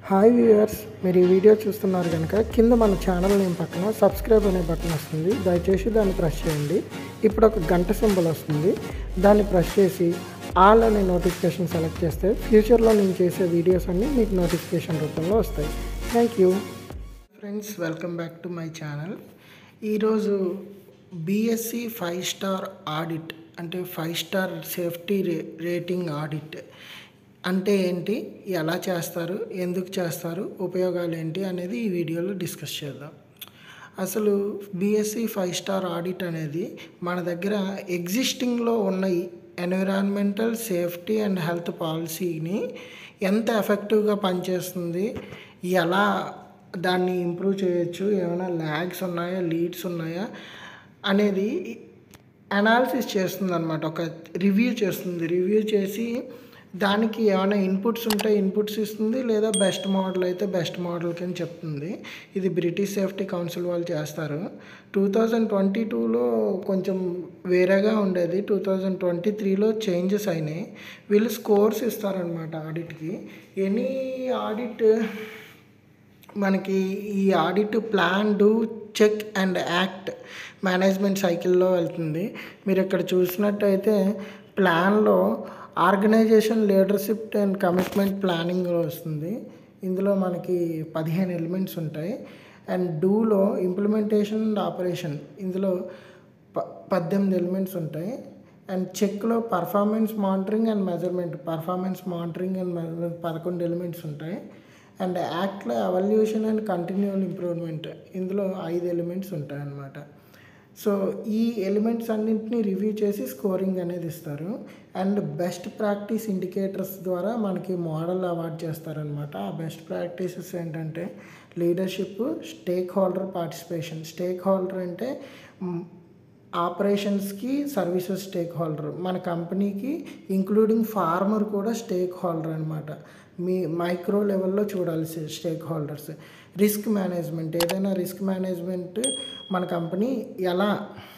hi viewers మీరు ఈ video చూస్తున్నారు కనుక కింద మన ఛానల్ నేమ్ పక్కన సబ్స్క్రైబ్ అనే బటన్ వస్తుంది దయచేసి దాన్ని ప్రెస్ చేయండి ఇప్పుడు ఒక గంట సింబల్ వస్తుంది దాన్ని ప్రెస్ చేసి ఆల్ అనే నోటిఫికేషన్ సెలెక్ట్ చేస్తే ఫ్యూచర్లో నేను చేసే వీడియోస్ అన్నీ మీకు నోటిఫికేషన్ రూపంలో వస్తాయి thank you friends welcome back to my channel ఈరోజు బీఎస్సీ ఫైవ్ స్టార్ ఆడిట్ అంటే ఫైవ్ స్టార్ సేఫ్టీ రే రేటింగ్ ఆడిట్ అంటే ఏంటి ఎలా చేస్తారు ఎందుకు చేస్తారు ఉపయోగాలు ఏంటి అనేది ఈ వీడియోలో డిస్కస్ చేద్దాం అసలు బీఎస్సీ ఫైవ్ స్టార్ ఆడిట్ అనేది మన దగ్గర ఎగ్జిస్టింగ్లో ఉన్న ఎన్విరాన్మెంటల్ సేఫ్టీ అండ్ హెల్త్ పాలసీని ఎంత ఎఫెక్టివ్గా పనిచేస్తుంది ఎలా దాన్ని ఇంప్రూవ్ చేయొచ్చు ఏమైనా ల్యాగ్స్ ఉన్నాయా లీడ్స్ ఉన్నాయా అనేది అనాలిసిస్ చేస్తుంది అనమాట ఒక రివ్యూ చేస్తుంది రివ్యూ చేసి దానికి ఏమైనా ఇన్పుట్స్ ఉంటే ఇన్పుట్స్ ఇస్తుంది లేదా బెస్ట్ మోడల్ అయితే బెస్ట్ మోడల్ కింద చెప్తుంది ఇది బ్రిటిష్ సేఫ్టీ కౌన్సిల్ వాళ్ళు చేస్తారు టూ థౌజండ్ ట్వంటీ టూలో కొంచెం వేరేగా ఉండేది టూ థౌజండ్ ట్వంటీ త్రీలో చేంజెస్ అయినాయి వీళ్ళు స్కోర్స్ ఇస్తారనమాట ఆడిట్కి ఎనీ ఆడిట్ మనకి ఈ audit plan do check and act management సైకిల్లో వెళ్తుంది మీరు ఇక్కడ చూసినట్టయితే ప్లాన్లో ఆర్గనైజేషన్ లీడర్షిప్ అండ్ కమిట్మెంట్ ప్లానింగ్లో వస్తుంది ఇందులో మనకి పదిహేను ఎలిమెంట్స్ ఉంటాయి అండ్ డూలో ఇంప్లిమెంటేషన్ అండ్ ఆపరేషన్ ఇందులో ప పద్దెనిమిది ఎలిమెంట్స్ ఉంటాయి అండ్ చెక్లో performance monitoring and measurement performance monitoring and measurement పదకొండు ఎలిమెంట్స్ ఉంటాయి అండ్ యాక్ట్లో అవల్యూషన్ అండ్ కంటిన్యూల్ ఇంప్రూవ్మెంట్ ఇందులో ఐదు ఎలిమెంట్స్ ఉంటాయి అన్నమాట సో ఈ ఎలిమెంట్స్ అన్నింటినీ రివ్యూ చేసి స్కోరింగ్ అనేది ఇస్తారు అండ్ బెస్ట్ ప్రాక్టీస్ ఇండికేటర్స్ ద్వారా మనకి మోడల్ అవార్డ్ చేస్తారనమాట ఆ బెస్ట్ ప్రాక్టీసెస్ ఏంటంటే leadership stakeholder participation stakeholder అంటే ఆపరేషన్స్కి సర్వీసెస్ స్టేక్ హోల్డర్ మన కంపెనీకి ఇంక్లూడింగ్ ఫార్మర్ కూడా స్టేక్ హోల్డర్ అనమాట మీ మైక్రో లెవెల్లో చూడాలి స్టేక్ హోల్డర్స్ రిస్క్ మేనేజ్మెంట్ ఏదైనా రిస్క్ మేనేజ్మెంట్ మన కంపెనీ ఎలా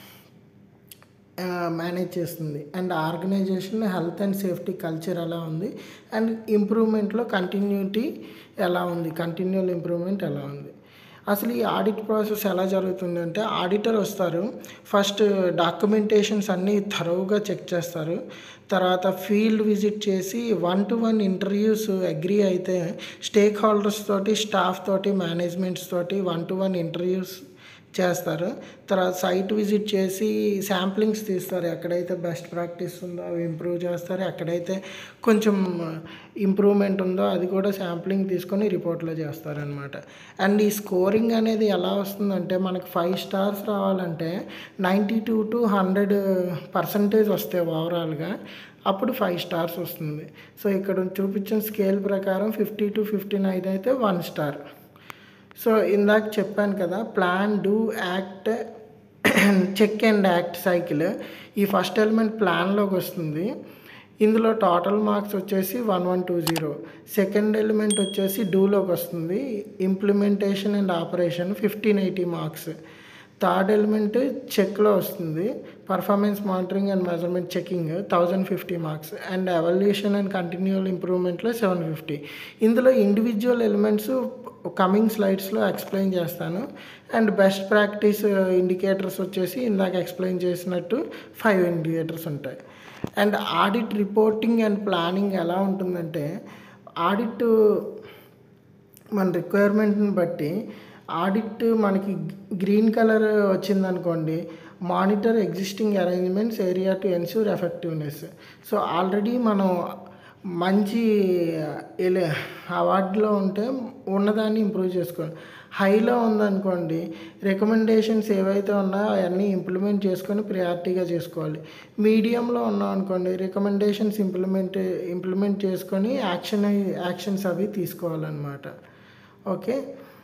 మేనేజ్ చేస్తుంది and organisation health and safety culture ఎలా ఉంది అండ్ ఇంప్రూవ్మెంట్లో కంటిన్యూటీ ఎలా ఉంది కంటిన్యూల్ ఇంప్రూవ్మెంట్ ఎలా ఉంది అసలు ఈ ఆడిట్ ప్రాసెస్ ఎలా జరుగుతుంది అంటే ఆడిటర్ వస్తారు ఫస్ట్ డాక్యుమెంటేషన్స్ అన్నీ థరోగా చెక్ చేస్తారు తర్వాత ఫీల్డ్ విజిట్ చేసి one to one interviews agree అయితే స్టేక్ హోల్డర్స్ తోటి స్టాఫ్ తోటి మేనేజ్మెంట్స్ తోటి వన్ టు వన్ ఇంటర్వ్యూస్ చేస్తారు తర్వాత సైట్ విజిట్ చేసి శాంప్లింగ్స్ తీస్తారు ఎక్కడైతే బెస్ట్ ప్రాక్టీస్ ఉందో అవి ఇంప్రూవ్ చేస్తారు ఎక్కడైతే కొంచెం ఇంప్రూవ్మెంట్ ఉందో అది కూడా శాంప్లింగ్ తీసుకొని రిపోర్ట్లో చేస్తారనమాట అండ్ ఈ స్కోరింగ్ అనేది ఎలా వస్తుందంటే మనకి ఫైవ్ స్టార్స్ రావాలంటే ninety two to hundred percentage వస్తాయి ఓవరాల్గా అప్పుడు ఫైవ్ స్టార్స్ వస్తుంది సో ఇక్కడ చూపించిన స్కేల్ ప్రకారం ఫిఫ్టీ టు ఫిఫ్టీ నైన్ అయితే వన్ స్టార్ సో ఇందాక చెప్పాను కదా plan do act check and act cycle ఈ ఫస్ట్ ఎలిమెంట్ ప్లాన్లోకి వస్తుంది ఇందులో టోటల్ మార్క్స్ వచ్చేసి one one two zero second element వచ్చేసి డూలోకి వస్తుంది implementation and operation fifteen eighty marks third element చెక్లో వస్తుంది performance monitoring and measurement checking thousand fifty marks and evolution and continual ఇంప్రూవ్మెంట్లో సెవెన్ ఫిఫ్టీ ఇందులో ఇండివిజువల్ ఎలిమెంట్స్ కమింగ్ స్లైడ్స్లో ఎక్స్ప్లెయిన్ చేస్తాను and best practice indicators వచ్చేసి ఇందాక ఎక్స్ప్లెయిన్ చేసినట్టు five indicators ఉంటాయి and audit reporting and planning ఎలా ఉంటుందంటే ఆడిట్ మన రిక్వైర్మెంట్ని బట్టి ఆడిట్ మనకి గ్రీన్ కలర్ వచ్చిందనుకోండి monitor existing arrangements area to ensure effectiveness so already మనం మంచి అవార్డులో ఉంటే ఉన్నదాన్ని ఇంప్రూవ్ చేసుకోవాలి హైలో ఉందనుకోండి రికమెండేషన్స్ ఏవైతే ఉన్నాయో అవన్నీ ఇంప్లిమెంట్ చేసుకొని ప్రియారిటీగా చేసుకోవాలి మీడియంలో ఉన్నాం అనుకోండి రికమెండేషన్స్ ఇంప్లిమెంట్ ఇంప్లిమెంట్ చేసుకొని యాక్షన్ యాక్షన్స్ అవి తీసుకోవాలన్నమాట okay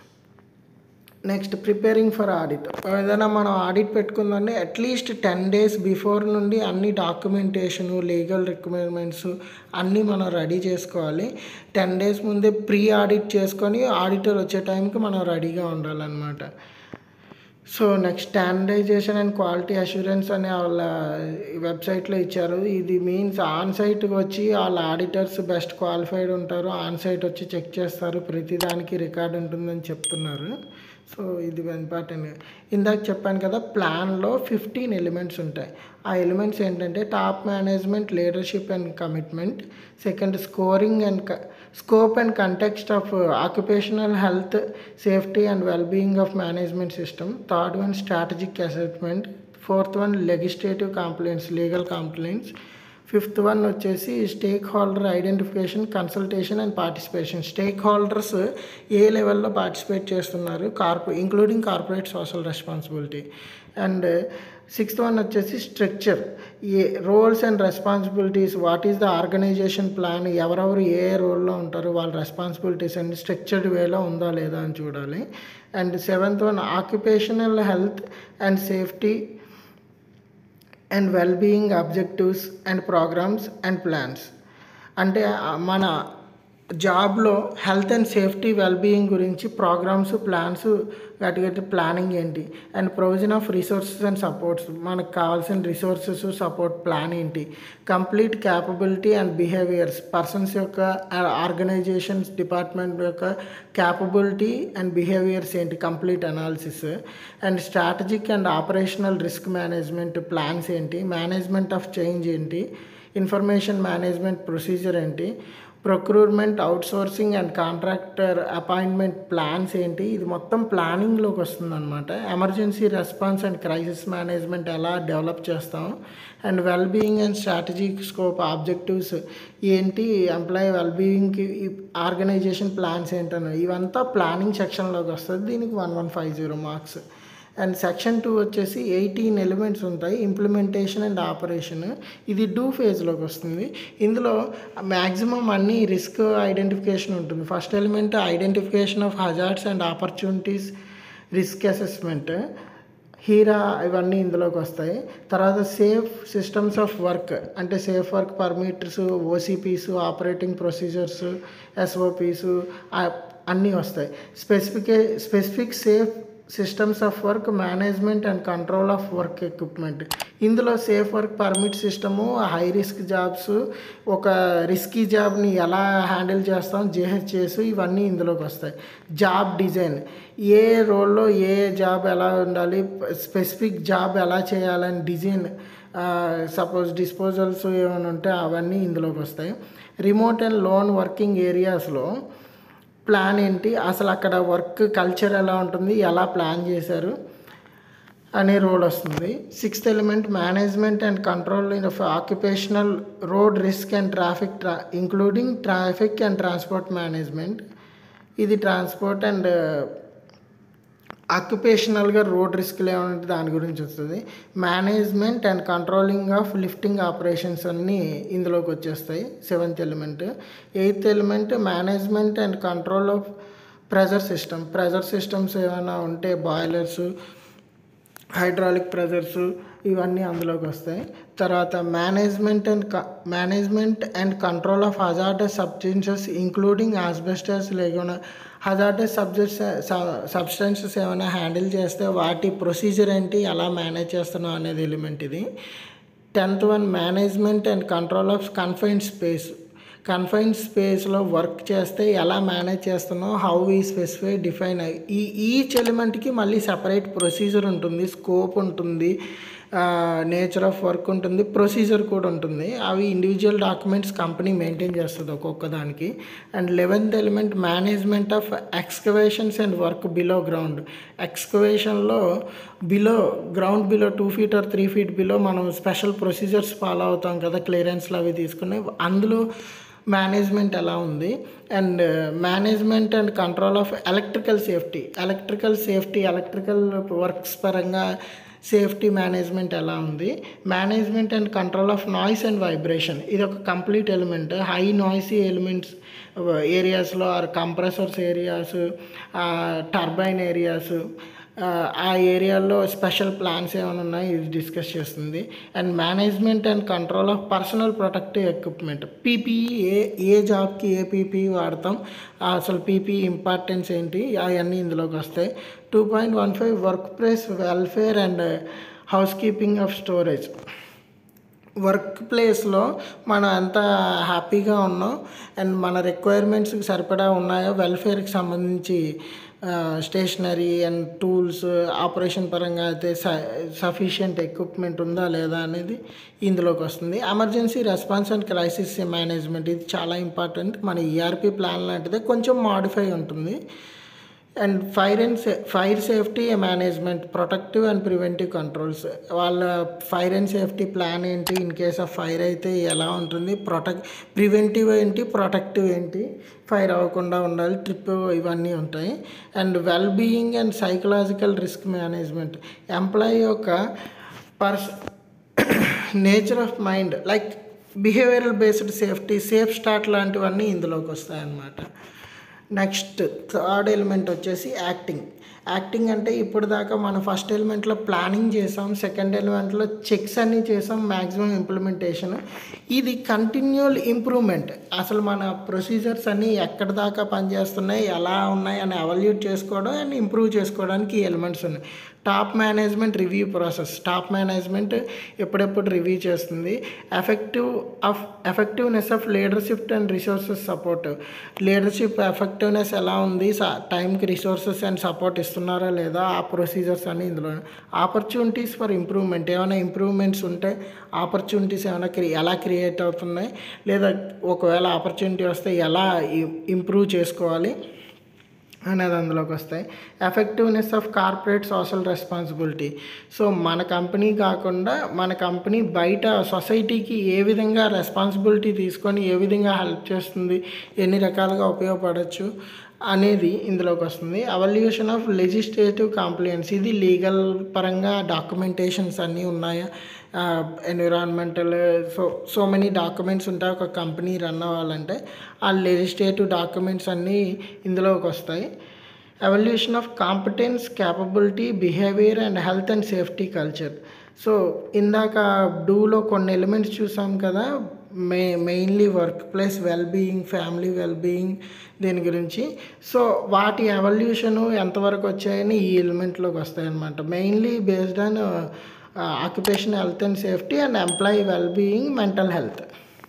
next preparing for audit ఏదైనా మనం ఆడిట్ పెట్టుకుందంటే అట్లీస్ట్ టెన్ డేస్ బిఫోర్ నుండి అన్ని డాక్యుమెంటేషను లీగల్ రిక్వైర్మెంట్స్ అన్నీ మనం రెడీ చేసుకోవాలి టెన్ డేస్ ముందే ప్రీ ఆడిట్ చేసుకొని ఆడిటర్ వచ్చే టైంకి మనం రెడీగా ఉండాలన్నమాట so next standardisation and quality assurance అనే వాళ్ళ వెబ్సైట్లో ఇచ్చారు ఇది మీన్స్ ఆన్ సైట్కి వచ్చి వాళ్ళ ఆడిటర్స్ బెస్ట్ క్వాలిఫైడ్ ఉంటారు ఆన్ సైట్ వచ్చి చెక్ చేస్తారు ప్రతి దానికి రికార్డ్ ఉంటుందని చెప్తున్నారు సో ఇది ఇంపార్టెంట్ ఇందాక చెప్పాను కదా ప్లాన్లో ఫిఫ్టీన్ ఎలిమెంట్స్ ఉంటాయి ఆ ఎలిమెంట్స్ ఏంటంటే top management leadership and commitment second scoring and scope and context of occupational health safety and wellbeing of management system third one strategic assessment fourth one legislative complaints legal complaints fifth one వచ్చేసి stakeholder identification consultation and participation stakeholders ఏ లెవెల్లో participate చేస్తున్నారు కార్పొ including corporate social responsibility and sixth one వచ్చేసి structure ఏ roles and responsibilities what is the organisation plan ఎవరెవరు ఏ రోల్లో ఉంటారు వాళ్ళ రెస్పాన్సిబిలిటీస్ అన్ని స్ట్రక్చర్డ్ వేలో ఉందా లేదా అని చూడాలి and seventh one occupational health and safety and wellbeing objectives and programmes and plans అంటే ఆ మన జాబ్లో health and safety wellbeing గురించి ప్రోగ్రామ్స్ ప్లాన్స్ గట్టి గట్టి ప్లానింగ్ ఏంటి and provision of resources and supports మనకు కావాల్సిన రిసోర్సెస్ సపోర్ట్ ప్లాన్ ఏంటి complete capability and behaviours persons యొక్క ఆర్గనైజేషన్స్ డిపార్ట్మెంట్ యొక్క క్యాపబిలిటీ అండ్ బిహేవియర్స్ ఏంటి complete analysis and strategic and operational risk management plans ఏంటి మేనేజ్మెంట్ ఆఫ్ చేంజ్ ఏంటి information management procedure ఏంటి procurement outsourcing and contractor appointment plans ఏంటి ఇది మొత్తం ప్లానింగ్లోకి వస్తుంది అనమాట emergency response and crisis management ఎలా డెవలప్ చేస్తాం and wellbeing and strategic scope objectives ఏంటి ఎంప్లాయీ వెల్ బీయింగ్కి ఆర్గనైజేషన్ ప్లాన్స్ ఏంటని ఇవంతా ప్లానింగ్ సెక్షన్లోకి వస్తుంది దీనికి one one five zero marks and section two వచ్చేసి ఎయిటీన్ ఎలిమెంట్స్ ఉంటాయి ఇంప్లిమెంటేషన్ అండ్ ఆపరేషన్ ఇది డూ ఫేజ్లోకి వస్తుంది ఇందులో మ్యాక్సిమం అన్ని రిస్క్ ఐడెంటిఫికేషన్ ఉంటుంది first element identification of hazards and opportunities risk assessment HIRA ఇవన్నీ ఇందులోకి వస్తాయి తర్వాత సేఫ్ సిస్టమ్స్ ఆఫ్ వర్క్ అంటే safe work permits OCPs operating procedures SOPs అన్నీ వస్తాయి స్పెసిఫికే specific safe systems of work management and control of work equipment ఇందులో safe work permit system high risk jobs ఒక రిస్కీ జాబ్ని ఎలా హ్యాండిల్ చేస్తాం JHS ఇవన్నీ ఇందులోకి వస్తాయి జాబ్ డిజైన్ ఏ రోల్లో ఏ జాబ్ ఎలా ఉండాలి స్పెసిఫిక్ జాబ్ ఎలా చేయాలని డిజైన్ సపోజ్ డిస్పోజల్స్ ఏమైనా ఉంటే అవన్నీ ఇందులోకి వస్తాయి రిమోట్ అండ్ లోన్ వర్కింగ్ ఏరియాస్లో ప్లాన్ ఏంటి అసలు అక్కడ వర్క్ కల్చర్ ఎలా ఉంటుంది ఎలా ప్లాన్ చేశారు అనే రోల్ వస్తుంది sixth element management and control of occupational road risk and traffic ట్రా including traffic and transport management ఇది ట్రాన్స్పోర్ట్ అండ్ ఆక్యుపేషనల్గా రోడ్ రిస్క్లు ఏమంటే దాని గురించి వస్తుంది management and controlling of lifting operations అన్నీ ఇందులోకి వచ్చేస్తాయి seventh element eighth element management and control of pressure system pressure systems ఏమైనా ఉంటే బాయిలర్స్ హైడ్రాలిక్ ప్రెజర్స్ ఇవన్నీ అందులోకి వస్తాయి తర్వాత management and management and control of hazardous substances including asbestos లేకుండా హజార్డస్ సబ్జెక్ట్స్ సబ్స్టెన్సెస్ ఏమైనా హ్యాండిల్ చేస్తే వాటి ప్రొసీజర్ ఏంటి ఎలా మేనేజ్ చేస్తున్నాం అనేది ఎలిమెంట్ ఇది tenth one management and control of confined space confined స్పేస్లో వర్క్ చేస్తే ఎలా మేనేజ్ చేస్తున్నాం హౌ ఈ స్పెసిఫై డిఫైన్ ఈ ఈచ్ ఎలిమెంట్కి మళ్ళీ సపరేట్ ప్రొసీజర్ ఉంటుంది స్కోప్ ఉంటుంది నేచర్ ఆఫ్ వర్క్ ఉంటుంది ప్రొసీజర్ కూడా ఉంటుంది అవి ఇండివిజువల్ డాక్యుమెంట్స్ కంపెనీ మెయింటైన్ చేస్తుంది ఒక్కొక్క దానికి and eleventh element management of excavations and work below ground ఎక్స్కవేషన్లో below ground below two feet or three feet below మనం స్పెషల్ ప్రొసీజర్స్ ఫాలో అవుతాం కదా క్లియరెన్స్లు అవి తీసుకుని అందులో మేనేజ్మెంట్ ఎలా ఉంది and management and control of electrical safety electrical safety electrical works పరంగా సేఫ్టీ మేనేజ్మెంట్ ఎలా ఉంది management and control of noise and vibration ఇది ఒక complete element high noisy elements ఏరియాస్లో or compressors areas turbine areas ఆ, ఆ ఏరియాలో స్పెషల్ ప్లాన్స్ ఏమైనా ఉన్నాయి ఇది డిస్కస్ చేస్తుంది and management and control of personal protective equipment PPE ఏ ఏ జాబ్కి ఏ పీపీఈ వాడతాం అసలు పీపీఈ ఇంపార్టెన్స్ ఏంటి అవన్నీ ఇందులోకి వస్తాయి two point one five workplace welfare and housekeeping of storage వర్క్ ప్లేస్లో మనం ఎంత హ్యాపీగా ఉన్నాం అండ్ మన రిక్వైర్మెంట్స్కి సరిపడా ఉన్నాయో వెల్ఫేర్కి సంబంధించి స్టేషనరీ అండ్ టూల్స్ ఆపరేషన్ పరంగా అయితే సఫిషియంట్ ఎక్విప్మెంట్ ఉందా లేదా అనేది ఇందులోకి వస్తుంది emergency response and crisis management ఇది చాలా ఇంపార్టెంట్ మన ఈఆర్పి ప్లాన్ లాంటిదే కొంచెం మాడిఫై ఉంటుంది అండ్ ఫైర్ అండ్ సే fire safety management protective and preventive controls వాళ్ళ ఫైర్ అండ్ సేఫ్టీ ప్లాన్ ఏంటి ఇన్ కేస్ ఆఫ్ ఫైర్ అయితే ఎలా ఉంటుంది ప్రొటెక్ట్ ప్రివెంటివ్ ఏంటి ప్రొటెక్టివ్ ఏంటి ఫైర్ అవ్వకుండా ఉండాలి ట్రిప్ ఇవన్నీ ఉంటాయి and wellbeing and psychological risk management employee యొక్క పర్స్ nature of mind like behavioural based safety safe start లాంటివన్నీ ఇందులోకి వస్తాయన్నమాట నెక్స్ట్ థర్డ్ ఎలిమెంట్ వచ్చేసి యాక్టింగ్ యాక్టింగ్ అంటే ఇప్పుడు దాకా మనం ఫస్ట్ ఎలిమెంట్లో ప్లానింగ్ చేసాం సెకండ్ ఎలిమెంట్లో చెక్స్ అన్నీ చేసాం మ్యాక్సిమం ఇంప్లిమెంటేషన్ ఇది కంటిన్యూల్ ఇంప్రూవ్మెంట్ అసలు మన ప్రొసీజర్స్ అన్నీ ఎక్కడి దాకా పనిచేస్తున్నాయి ఎలా ఉన్నాయి అని అవల్యూట్ చేసుకోవడం అండ్ ఇంప్రూవ్ చేసుకోవడానికి ఈ ఎలిమెంట్స్ ఉన్నాయి top management review process top management ఎప్పుడెప్పుడు రివ్యూ చేస్తుంది effective of effectiveness of leadership and resources support leadership effectiveness ఎలా ఉంది టైంకి రిసోర్సెస్ అండ్ సపోర్ట్ ఇస్తున్నారా లేదా ఆ ప్రొసీజర్స్ అన్ని ఇందులో ఆపర్చునిటీస్ ఫర్ ఇంప్రూవ్మెంట్ ఏమైనా ఇంప్రూవ్మెంట్స్ ఉంటే ఆపర్చునిటీస్ ఏమైనా క్రి ఎలా క్రియేట్ అవుతున్నాయి లేదా ఒకవేళ ఆపర్చునిటీ వస్తే ఎలా ఇంప్రూవ్ చేసుకోవాలి అనేది అందులోకి వస్తాయి effectiveness of corporate social responsibility so మన కంపెనీ కాకుండా మన కంపెనీ బయట సొసైటీకి ఏ విధంగా రెస్పాన్సిబిలిటీ తీసుకొని ఏ విధంగా హెల్ప్ చేస్తుంది ఎన్ని రకాలుగా ఉపయోగపడవచ్చు అనేది ఇందులోకి వస్తుంది అవల్యూషన్ ఆఫ్ లెజిస్లేటివ్ కాంప్లియన్స్ ఇది లీగల్ పరంగా డాక్యుమెంటేషన్స్ అన్నీ ఉన్నాయా environmental so so many documents ఉంటాయి ఒక కంపెనీ రన్ అవ్వాలంటే ఆ లెజిస్లేటివ్ డాక్యుమెంట్స్ అన్నీ ఇందులోకి వస్తాయి evaluation of competence capability behaviour and health and safety culture so ఇందాక డూలో కొన్ని ఎలిమెంట్స్ చూసాం కదా మే mainly workplace wellbeing family wellbeing దీని గురించి సో వాటి ఎవల్యూషను ఎంతవరకు వచ్చాయని ఈ ఎలిమెంట్లోకి వస్తాయన్నమాట mainly based on occupation health and safety and employee wellbeing mental health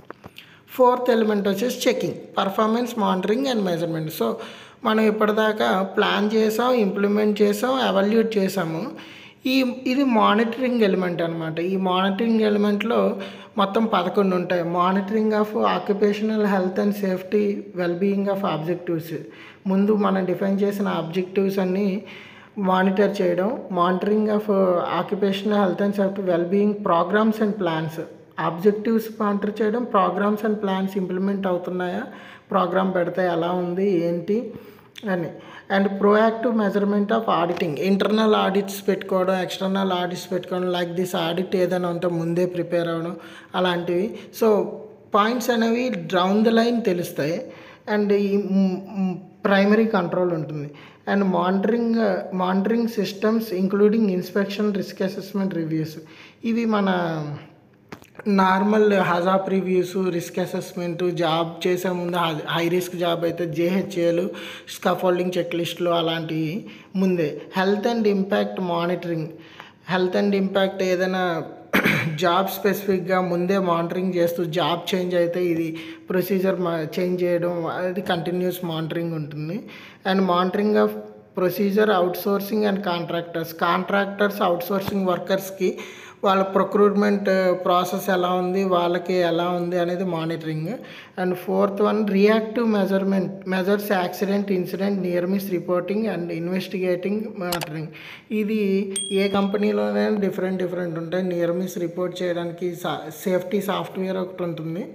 fourth element వచ్చేసి checking performance monitoring and measurement so మనం ఇప్పటిదాకా ప్లాన్ చేసాం ఇంప్లిమెంట్ చేసాం ఎవాల్యూట్ చేసాము ఈ ఇది మానిటరింగ్ ఎలిమెంట్ అనమాట ఈ మానిటరింగ్ ఎలిమెంట్లో మొత్తం పదకొండు ఉంటాయి monitoring of occupational health and safety wellbeing of objectives ముందు మనం డిఫైన్ చేసిన ఆబ్జెక్టివ్స్ అన్నీ మానిటర్ చేయడం monitoring of occupational health and safety wellbeing programmes and plans objectives monitor చేయడం ప్రోగ్రామ్స్ అండ్ ప్లాన్స్ ఇంప్లిమెంట్ అవుతున్నాయా ప్రోగ్రామ్ పెడితే ఎలా ఉంది ఏంటి అని and proactive measurement of auditing internal audits పెట్టుకోవడం ఎక్స్టర్నల్ ఆడిట్స్ పెట్టుకోవడం లైక్ దిస్ ఆడిట్ ఏదైనా ఉంటే ముందే ప్రిపేర్ అవ్వడం అలాంటివి సో పాయింట్స్ అనేవి డౌన్ ద లైన్ తెలుస్తాయి అండ్ ఈ ప్రైమరీ కంట్రోల్ ఉంటుంది and monitoring monitoring systems including inspection risk assessment reviews ఇవి మన normal HAZOP reviews risk assessment job చేసే ముందు హై రిస్క్ జాబ్ అయితే జేహెచ్ఏలు స్కఫోల్డింగ్ చెక్ లిస్టులు అలాంటివి ముందే health and impact monitoring health and impact ఏదైనా జాబ్ స్పెసిఫిక్గా ముందే మానిటరింగ్ చేస్తూ జాబ్ చేంజ్ అయితే ఇది ప్రొసీజర్ చేంజ్ చేయడం అది కంటిన్యూస్ మానిటరింగ్ ఉంటుంది and monitoring of procedure outsourcing and contractors contractors outsourcing వర్కర్స్కి వాళ్ళ ప్రొక్రూట్మెంట్ ప్రాసెస్ ఎలా ఉంది వాళ్ళకి ఎలా ఉంది అనేది monitoring and fourth one reactive measurement measures accident incident near miss reporting and investigating monitoring ఇది ఏ కంపెనీలోనైనా డిఫరెంట్ డిఫరెంట్ ఉంటాయి నియర్ మిస్ రిపోర్ట్ చేయడానికి సేఫ్టీ సాఫ్ట్వేర్ ఒకటి ఉంటుంది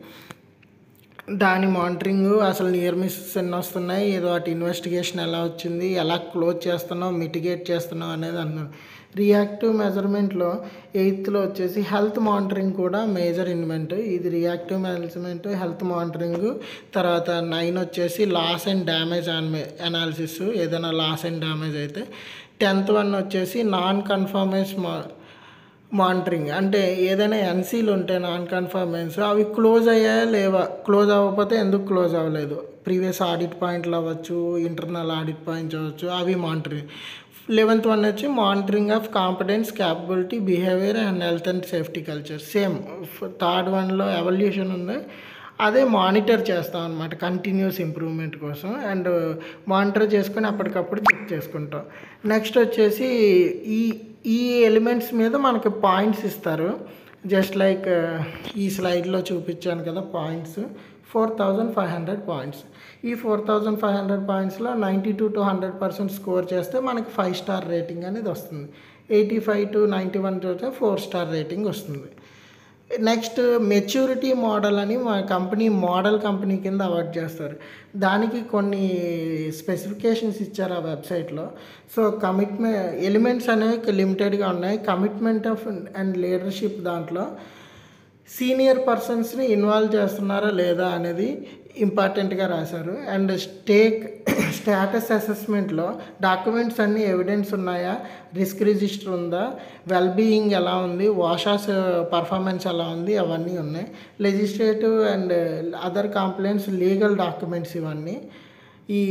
దాని మానిటరింగ్ అసలు నియర్ మిస్సెస్ ఎన్ని వస్తున్నాయి ఏదో వాటి ఇన్వెస్టిగేషన్ ఎలా వచ్చింది ఎలా క్లోజ్ చేస్తున్నావు మిటిగేట్ చేస్తున్నావు అనేది అన్నాను రియాక్టివ్ మెజర్మెంట్లో ఎయిత్లో వచ్చేసి హెల్త్ మానిటరింగ్ కూడా మేజర్ ఇన్వెంట్ ఇది రియాక్టివ్ మెజర్మెంట్ హెల్త్ మానిటరింగ్ తర్వాత నైన్ వచ్చేసి లాస్ అండ్ డ్యామేజ్ అనాలిసిస్ ఏదైనా లాస్ అండ్ డ్యామేజ్ అయితే టెన్త్ వన్ వచ్చేసి నాన్ కన్ఫర్మెన్స్ మా మానిటరింగ్ అంటే ఏదైనా ఎన్సీలు ఉంటే నాన్ కన్ఫర్మెన్స్ అవి క్లోజ్ అయ్యాయా లేవా క్లోజ్ అవ్వకపోతే ఎందుకు క్లోజ్ అవ్వలేదు ప్రీవియస్ ఆడిట్ పాయింట్లు అవ్వచ్చు ఇంటర్నల్ ఆడిట్ పాయింట్స్ అవ్వచ్చు అవి మానిటరింగ్ లెవెన్త్ వన్ వచ్చి monitoring of competence capability behaviour and health and safety culture same third వన్లో ఎవల్యూషన్ ఉంది అదే మానిటర్ చేస్తాం అనమాట కంటిన్యూస్ ఇంప్రూవ్మెంట్ కోసం అండ్ మానిటర్ చేసుకొని అప్పటికప్పుడు చెక్ చేసుకుంటాం నెక్స్ట్ వచ్చేసి ఈ ఈ ఎలిమెంట్స్ మీద మనకి పాయింట్స్ ఇస్తారు జస్ట్ లైక్ ఈ స్లైడ్లో చూపించాను కదా points four thousand five hundred points ఈ ఫోర్ థౌజండ్ ఫైవ్ హండ్రెడ్ పాయింట్స్లో ninety two to hundred percent score చేస్తే మనకి ఫైవ్ స్టార్ రేటింగ్ అనేది వస్తుంది eighty five to ninety one అయితే ఫోర్ స్టార్ రేటింగ్ వస్తుంది నెక్స్ట్ మెచ్యూరిటీ మోడల్ అని మా కంపెనీ మోడల్ కంపెనీ కింద అవార్డ్ చేస్తారు దానికి కొన్ని స్పెసిఫికేషన్స్ ఇచ్చారు ఆ వెబ్సైట్లో సో కమిట్మెంట్ ఎలిమెంట్స్ అనేవి లిమిటెడ్గా ఉన్నాయి కమిట్మెంట్ ఆఫ్ అండ్ లీడర్షిప్ దాంట్లో సీనియర్ పర్సన్స్ని ఇన్వాల్వ్ చేస్తున్నారా లేదా అనేది ఇంపార్టెంట్గా రాశారు అండ్ స్టేక్ స్టేటస్ అసెస్మెంట్లో డాక్యుమెంట్స్ అన్నీ ఎవిడెన్స్ ఉన్నాయా రిస్క్ రిజిస్టర్ ఉందా వెల్ బీయింగ్ ఎలా ఉంది వాషాస్ పర్ఫార్మెన్స్ ఎలా ఉంది అవన్నీ ఉన్నాయి legislative and other complaints legal documents ఇవన్నీ ఈ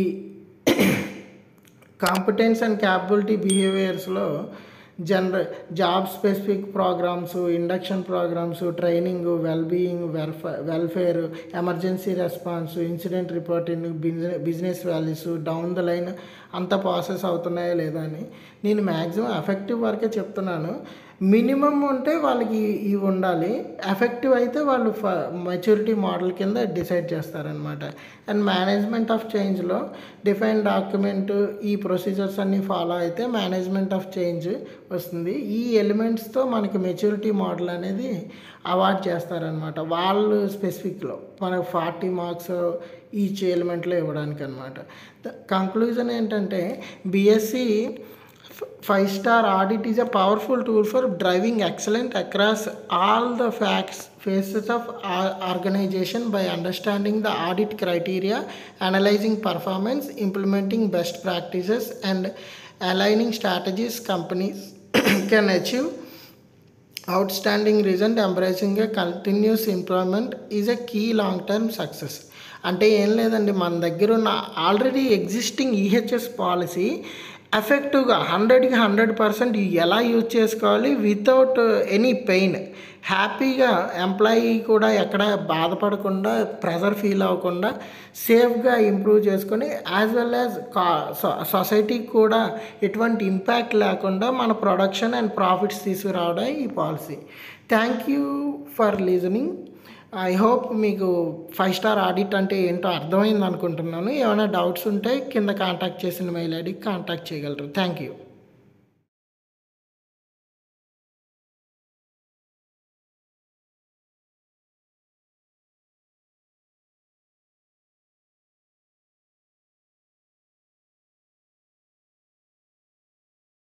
కాంపిటెన్స్ అండ్ క్యాపబిలిటీ బిహేవియర్స్లో general job specific programmes induction programmes training wellbeing వెల్ఫే welfare emergency response incident reporting business business values down the line అంత ప్రాసెస్ అవుతున్నాయా లేదా అని నేను మ్యాక్సిమం ఎఫెక్టివ్ వరకే చెప్తున్నాను మినిమం ఉంటే వాళ్ళకి ఇవి ఉండాలి ఎఫెక్టివ్ అయితే వాళ్ళు ఫ మెచ్యూరిటీ మోడల్ కింద డిసైడ్ చేస్తారనమాట అండ్ మేనేజ్మెంట్ ఆఫ్ చేంజ్లో డిఫైన్ డాక్యుమెంట్ ఈ ప్రొసీజర్స్ అన్నీ ఫాలో అయితే మేనేజ్మెంట్ ఆఫ్ చేంజ్ వస్తుంది ఈ ఎలిమెంట్స్తో మనకి మెచ్యూరిటీ మోడల్ అనేది అవార్డ్ చేస్తారనమాట వాళ్ళు స్పెసిఫిక్లో మనకు ఫార్టీ మార్క్స్ ఈచ్ ఎలిమెంట్లో ఇవ్వడానికి అనమాట కంక్లూజన్ ఏంటంటే BSC five star audit is a powerful tool for driving excellent across all the facts faces of organisation by understanding the audit criteria analysing performance implementing best practices and aligning strategies companies can achieve outstanding result embracing a continuous improvement is a key long term success అంటే ఏం లేదండి మన దగ్గర ఉన్న already existing EHS policy ఎఫెక్టివ్గా హండ్రెడ్కి hundred percent ఎలా use చేసుకోవాలి వితౌట్ ఎనీ పెయిన్ హ్యాపీగా ఎంప్లాయీ కూడా ఎక్కడ బాధపడకుండా ప్రెజర్ ఫీల్ అవ్వకుండా సేఫ్గా ఇంప్రూవ్ చేసుకొని యాజ్ వెల్ యాజ్ సొసైటీకి కూడా ఎటువంటి ఇంపాక్ట్ లేకుండా మన ప్రొడక్షన్ అండ్ ప్రాఫిట్స్ తీసుకురావడం ఈ policy thank you for listening I hope మీకు ఫైవ్ స్టార్ ఆడిట్ అంటే ఏంటో అర్థమైంది అనుకుంటున్నాను ఏమైనా డౌట్స్ ఉంటే కింద కాంటాక్ట్ చేసిన మెయిల్ ఐడికి కాంటాక్ట్ చేయగలరు థ్యాంక్ యూ